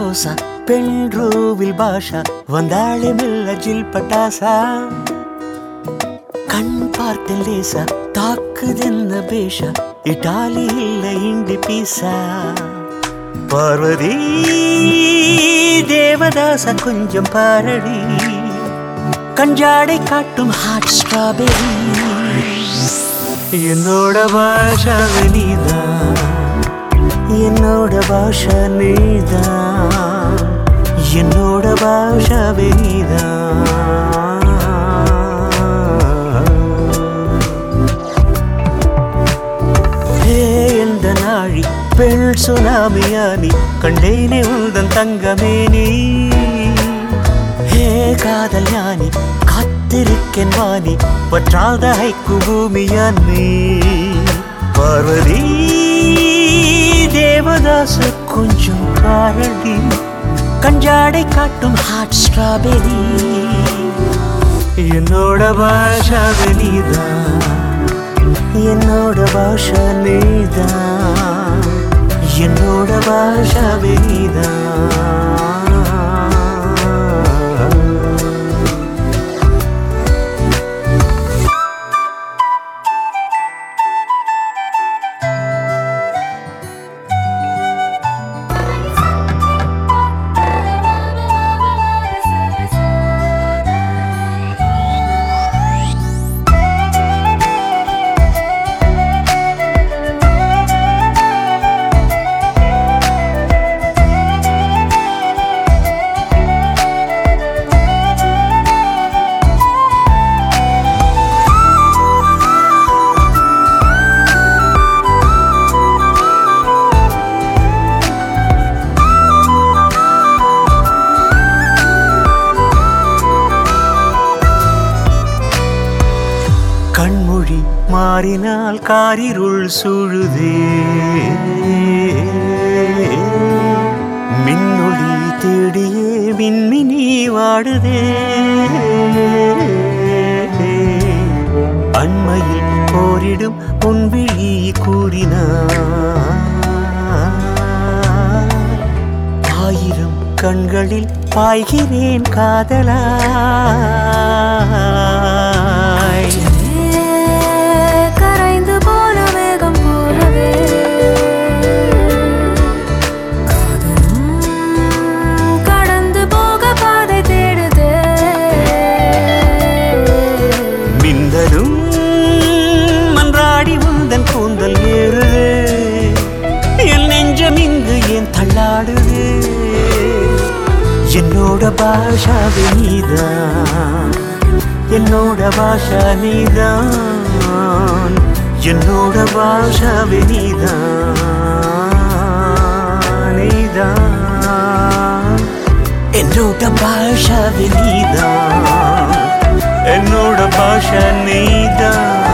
ರೋಸ ಪೆಂಡ್ರೂವಿಲ್ ಭಾಷ வந்தாளே மெல்ல ஜில் பட்டாசா கண் பார்த்தேன் லேசா தாக்குதென்ன பேஷா இட்டாலி இல்ல இண்டி பீசா பார்வதி தேவதாச கொஞ்சம் பாரடி கஞ்சாடை காட்டும் ஹாட் ஸ்ட்ராபெரி என்னோட பாஷா நீதான் என்னோட பாஷா நீதான் என்னோட பாஷா ஹே எந்த நாழி பெண் சுனாமியானி கண்டேனே உந்தன் தங்கமேனி ஹே காதல் ஞானி காத்திருக்கேன் வாணி பற்றாத ஹைக்கு பூமியான் நீ பார்வதி தேவதாச கொஞ்சம் பாரடி கஞ்சாடை காட்டும் ஹாட் ஸ்ட்ராபெரி என்னோட பாஷா நீதான் என்னோட பாஷா நீதான் என்னோட பாஷா நீதான் கண்மொழி மாறினால் காரிருள் சூழுதே மின்னொளி தேடியே மின்மினி வாடுதே அண்மையில் போரிடும் பொன்விழி கூறினார் ஆயிரம் கண்களில் பாய்கிறேன் காதலாய் கரைந்து போன வேகம் போலவே காதலும் கடந்து போக பாதை தேடுதே மின்னலும் மன்றாடி உந்தன் கூந்தல் ஏறுது என் நெஞ்சம் இங்கு ஏன் தள்ளாடுது என்னோட பாஷாவே நீதான் என்னோட பாஷா நீதான் என்னோட பாஷாவே நீதான் நீதான் என்னோட பாஷாவே நீதான் என்னோட பாஷா நீதான்